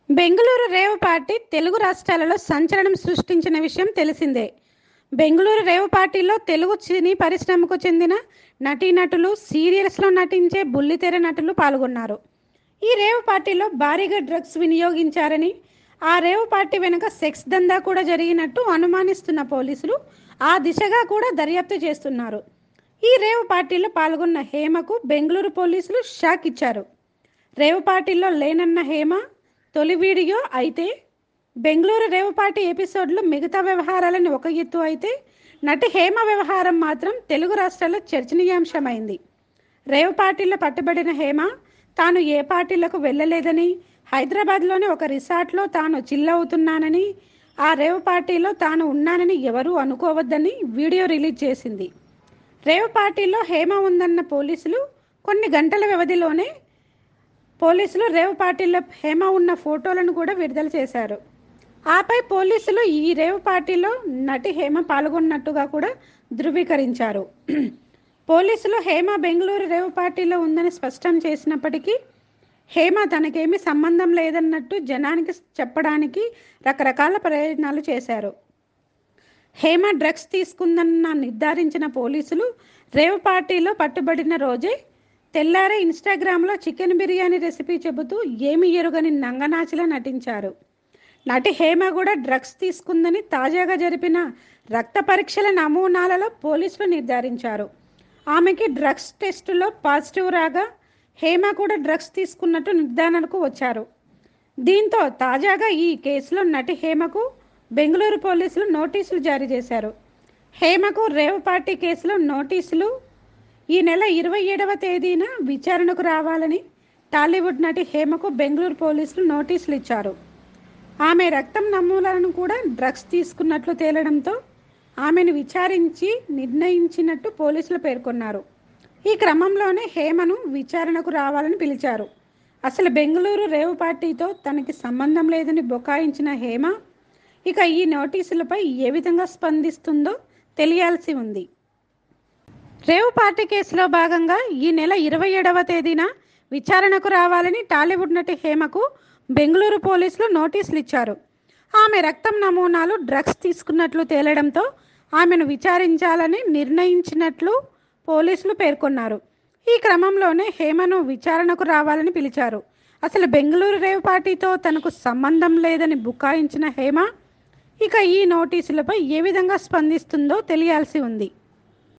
Bengaluru rave party Telugu రాష్ట్రాలలో సంచలనం సృష్టించిన విషయం తెలిసిందే బెంగళూరు రేవ్ పార్టీలో తెలుగు సినీ పరిశ్రమకు చెందిన నటీనటులు సీరియల్స్లో నటించే బుల్లితెర నటులు పాల్గొన్నారు ఈ రేవ్ పార్టీలో భారీగా డ్రగ్స్ వినియోగించారని ఆ రేవ్ పార్టీ వెనుక సెక్స్ దందా కూడా జరిగినట్టు అనుమానిస్తున్న పోలీసులు ఆ దిశగా కూడా దర్యాప్తు చేస్తున్నారు ఈ రేవ్ పార్టీలో పాల్గొన్న హేమకు బెంగళూరు పోలీసులు షాక్ ఇచ్చారు రేవ్ పార్టీలో లేనన్న హేమ తొలి వీడియో అయితే బెంగళూరు రేవ్ పార్టీ ఎపిసోడ్లో మిగతా వ్యవహారాలను ఒక ఎత్తు అయితే నటి హేమ వ్యవహారం మాత్రం తెలుగు రాష్ట్రాల్లో చర్చనీయాంశమైంది రేవ్ పార్టీలో పట్టుబడిన హేమ తాను ఏ పార్టీలకు వెళ్ళలేదని హైదరాబాద్లోని ఒక రిసార్ట్లో తాను చిల్ అవుతున్నానని ఆ రేవ్ పార్టీలో తాను ఉన్నానని ఎవరూ అనుకోవద్దని వీడియో రిలీజ్ చేసింది రేవ్ పార్టీలో హేమ ఉందన్న పోలీసులు కొన్ని గంటల వ్యవధిలోనే పోలీసులు రేవ్ పార్టీలో హేమ ఉన్న ఫోటోలను కూడా విడుదల చేశారు ఆపై పోలీసులు ఈ రేవ్ పార్టీలో నటి హేమ పాల్గొన్నట్టుగా కూడా ధృవీకరించారు పోలీసులు హేమ బెంగళూరు రేవ్ పార్టీలో ఉందని స్పష్టం చేసినప్పటికీ హేమ తనకేమీ సంబంధం లేదన్నట్టు జనానికి చెప్పడానికి రకరకాల ప్రయత్నాలు చేశారు హేమ డ్రగ్స్ తీసుకుందన్న నిర్ధారించిన పోలీసులు రేవ్ పార్టీలో పట్టుబడిన రోజే తెల్లారే ఇన్స్టాగ్రామ్లో చికెన్ బిర్యానీ రెసిపీ చెబుతూ ఏమి ఎరుగని నంగనాచిలా నటించారు నటి హేమ కూడా డ్రగ్స్ తీసుకుందని తాజాగా జరిపిన రక్త పరీక్షల నమూనాలలో పోలీసులు నిర్ధారించారు ఆమెకి డ్రగ్స్ టెస్టులో పాజిటివ్ రాగా హేమ కూడా డ్రగ్స్ తీసుకున్నట్టు నిర్ధారణకు వచ్చారు దీంతో తాజాగా ఈ కేసులో నటి హేమకు బెంగళూరు పోలీసులు నోటీసులు జారీ చేశారు హేమకు రేవ్ పార్టీ కేసులో నోటీసులు ఈ నెల ఇరవై ఏడవ తేదీన విచారణకు రావాలని టాలీవుడ్ నటి హేమకు బెంగళూరు పోలీసులు నోటీసులు ఇచ్చారు ఆమె రక్తం నమూనాలను కూడా డ్రగ్స్ తీసుకున్నట్లు తేలడంతో ఆమెను విచారించి నిర్ణయించినట్టు పోలీసులు పేర్కొన్నారు ఈ క్రమంలోనే హేమను విచారణకు రావాలని పిలిచారు అసలు బెంగళూరు రేవ్ పార్టీతో తనకి సంబంధం లేదని బొకాయించిన హేమ ఇక ఈ నోటీసులపై ఏ విధంగా స్పందిస్తుందో తెలియాల్సి ఉంది రేవ్ పార్టీ కేసులో భాగంగా ఈ నెల ఇరవై ఏడవ తేదీన విచారణకు రావాలని టాలీవుడ్ నటి హేమకు బెంగళూరు పోలీసులు నోటీసులు ఇచ్చారు ఆమె రక్తం నమూనాలు డ్రగ్స్ తీసుకున్నట్లు తేలడంతో ఆమెను విచారించాలని నిర్ణయించినట్లు పోలీసులు పేర్కొన్నారు ఈ క్రమంలోనే హేమను విచారణకు రావాలని పిలిచారు అసలు బెంగళూరు రేవ్ పార్టీతో తనకు సంబంధం లేదని బుకాయించిన హేమ ఇక ఈ నోటీసులపై ఏ విధంగా స్పందిస్తుందో తెలియాల్సి ఉంది